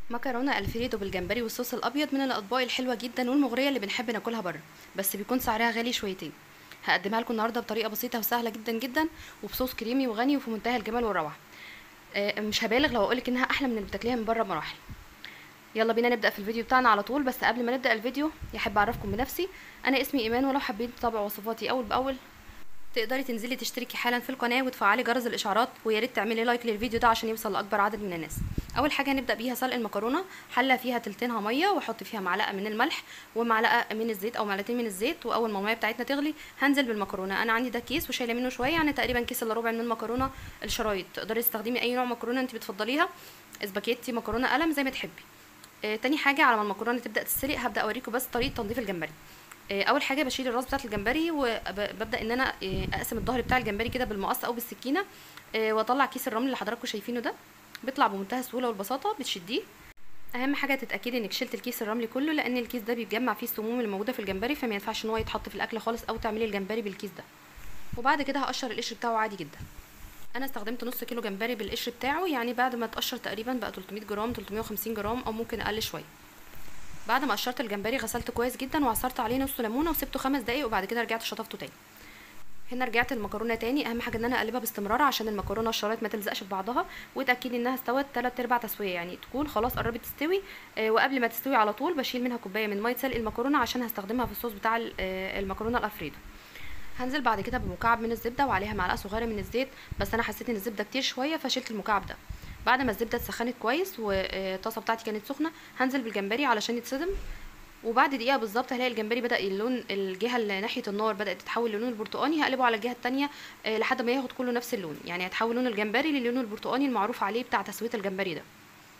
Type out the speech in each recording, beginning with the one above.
مكرونه الفريدو بالجمبري والصوص الابيض من الاطباق الحلوه جدا والمغريه اللي بنحب ناكلها بره بس بيكون سعرها غالي شويتين هقدمها لكم النهارده بطريقه بسيطه وسهله جدا جدا وبصوص كريمي وغني وفي منتهى الجمال والروعه آه، مش هبالغ لو اقولك انها احلى من اللي بتاكليها من بره بمراحل يلا بينا نبدا في الفيديو بتاعنا على طول بس قبل ما نبدا الفيديو يحب اعرفكم بنفسي انا اسمي ايمان ولو حبيت تتابعوا وصفاتي اول باول تقدري تنزلي تشتركي حالا في القناه وتفعلي جرس الاشعارات ويا ريت تعملي لايك للفيديو ده عشان يوصل لاكبر عدد من الناس اول حاجه هنبدا بيها سلق المكرونه حله فيها تلتينها ميه واحط فيها معلقه من الملح ومعلقه من الزيت او معلقتين من الزيت واول ما الميه بتاعتنا تغلي هنزل بالمكرونه انا عندي ده كيس وشايله منه شويه يعني تقريبا كيس الا ربع من المكرونه الشرايط تقدري تستخدمي اي نوع مكرونه انت بتفضليها اسباجيتي مكرونه قلم زي ما تحبي آه تاني حاجه على ما المكرونه تبدا تتسلق هبدا اوريكم بس طريقه تنظيف الجمبري آه، اول حاجه بشيل الراس بتاعه الجمبري وببدا ان انا آه، اقسم الظهر بتاع الجمبري كده بالمقص او بالسكينه آه، واطلع كيس الرمل اللي حضراتكم شايفينه ده بيطلع بمنتهى السهوله والبساطه بتشديه اهم حاجه تتاكدي انك شلت الكيس الرملي كله لان الكيس ده بيتجمع فيه السموم اللي موجوده في الجمبري فما ينفعش ان هو يتحط في الاكل خالص او تعملي الجمبري بالكيس ده وبعد كده هقشر القشر بتاعه عادي جدا انا استخدمت نص كيلو جمبري بالقشر بتاعه يعني بعد ما اتقشر تقريبا بقى 300 جرام 350 جرام او ممكن اقل شويه بعد ما قشرت الجمبري غسلته كويس جدا وعصرت عليه نص ليمونه وسبته خمس دقايق وبعد كده رجعت شطفته تاني هنا رجعت المكرونه تاني اهم حاجه ان انا اقلبها باستمرار عشان المكرونه الشرايط ما تلزقش في بعضها وتاكدي انها استوت 3 ارباع تسويه يعني تكون خلاص قربت تستوي آه وقبل ما تستوي على طول بشيل منها كوبايه من ميه سلق المكرونه عشان هستخدمها في الصوص بتاع آه المكرونه الالفريدو هنزل بعد كده بمكعب من الزبده وعليها معلقه صغيره من الزيت بس انا حسيت ان الزبده كتير شويه فشلت المكعب ده بعد ما الزبده اتسخنت كويس والطاسه بتاعتي كانت سخنه هنزل بالجمبري علشان يتصدم وبعد دقيقه بالظبط هلاقي الجمبري بدا اللون الجهه اللي ناحيه النار بدات تتحول للون البرتقاني هقلبه على الجهه الثانيه لحد ما ياخد كله نفس اللون يعني هتحول لون الجمبري للون البرتقاني المعروف عليه بتاع تسويه الجمبري ده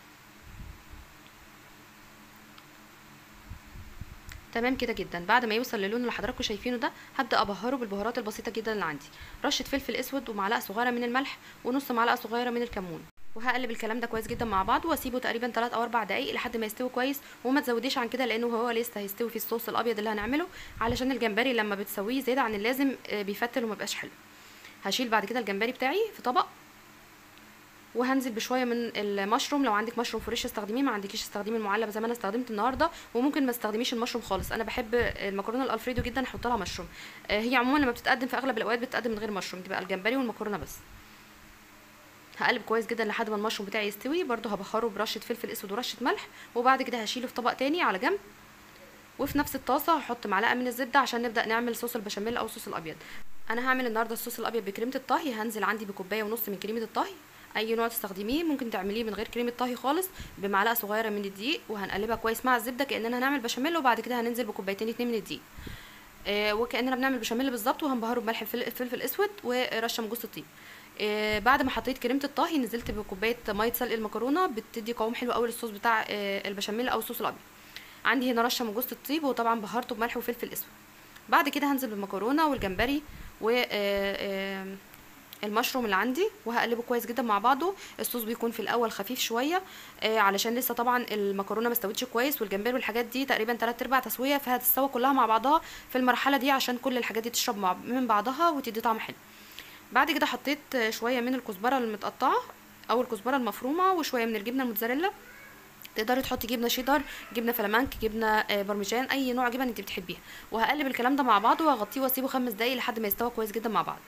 تمام كده جدا بعد ما يوصل للون اللي حضراتكم شايفينه ده هبدا ابهره بالبهارات البسيطه جدا اللي عندي رشه فلفل اسود ومعلقه صغيره من الملح ونص معلقه صغيره من الكمون وهقلب الكلام ده كويس جدا مع بعض واسيبه تقريبا 3 او 4 دقايق لحد ما يستوي كويس وما تزوديش عن كده لانه هو لسه هيستوي في الصوص الابيض اللي هنعمله علشان الجمبري لما بتسويه زياده عن اللازم بيفتل وما بيبقاش حلو هشيل بعد كده الجمبري بتاعي في طبق وهنزل بشويه من المشروم لو عندك مشروم فريش استخدميه ما عندكيش استخدمي المعلب زي ما انا استخدمت النهارده وممكن ما تستخدميش المشروم خالص انا بحب المكرونه الالفريدو جدا احط لها مشروم هي عموما لما بتتقدم في اغلب الاوقات بتتقدم من غير مشروم تبقى الجمبري والمكرونه بس هقلب كويس جدا لحد ما المشروم بتاعي يستوي برده هبخره برشه فلفل اسود ورشه ملح وبعد كده هشيله في طبق تاني على جنب وفي نفس الطاسه هحط معلقه من الزبده عشان نبدا نعمل صوص البشاميل او الصوص الابيض انا هعمل النهارده الصوص الابيض بكريمه الطهي هنزل عندي بكوبايه ونص من كريمه الطهي اي نوع تستخدميه ممكن تعمليه من غير كريمه طهي خالص بمعلقه صغيره من الدقيق وهنقلبها كويس مع الزبده كاننا هنعمل بشاميل وبعد كده هننزل بكوبايتين اتنين من الدقيق آه وكاننا بنعمل بشاميل بالظبط وهنبهره بملح فلفل اسود ورشه من جوز الطيب آه بعد ما حطيت كريمه الطهي نزلت بكوبايه ميه سلق المكرونه بتدي قوام حلو قوي للصوص بتاع آه البشاميل او الصوص الابيض عندي هنا رشه من جوز الطيب وطبعا بهرته بملح وفلفل اسود بعد كده هنزل بالمكرونه والجمبري و آه المشروم اللي عندي وهقلبه كويس جدا مع بعضه الصوص بيكون في الاول خفيف شويه آه علشان لسه طبعا المكرونه ما استوتش كويس والجمبري والحاجات دي تقريبا 3 ارباع تسويه فهتستوى كلها مع بعضها في المرحله دي عشان كل الحاجات دي تشرب مع من بعضها وتدي طعم حلو بعد كده حطيت شويه من الكزبره المتقطعه او الكزبره المفرومه وشويه من الجبنه الموتزاريلا تقدري تحطي جبنه شيدر جبنه فلامنك جبنه بارميجان اي نوع جبن انت بتحبيها وهقلب الكلام ده مع بعضه وهغطيه واسيبه خمس دقايق لحد ما يستوى كويس جدا مع بعض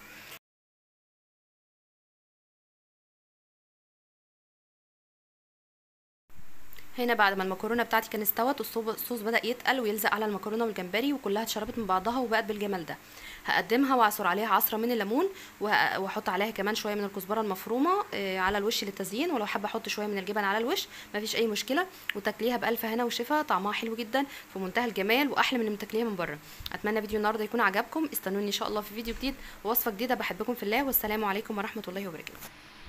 هنا بعد ما المكرونه بتاعتي كانت استوت الصوص بدا يتقل ويلزق على المكرونه والجمبري وكلها اتشربت من بعضها وبقت بالجمال ده هقدمها واعصر عليها عصره من الليمون واحط عليها كمان شويه من الكزبره المفرومه على الوش للتزيين ولو حابه احط شويه من الجبن على الوش مفيش اي مشكله وتاكليها بالف هنا وشفا طعمها حلو جدا في منتهى الجمال واحلى من اللي متاكليها من بره اتمنى فيديو النهارده يكون عجبكم استنوني ان شاء الله في فيديو جديد ووصفه جديده بحبكم في الله والسلام عليكم ورحمه الله وبركاته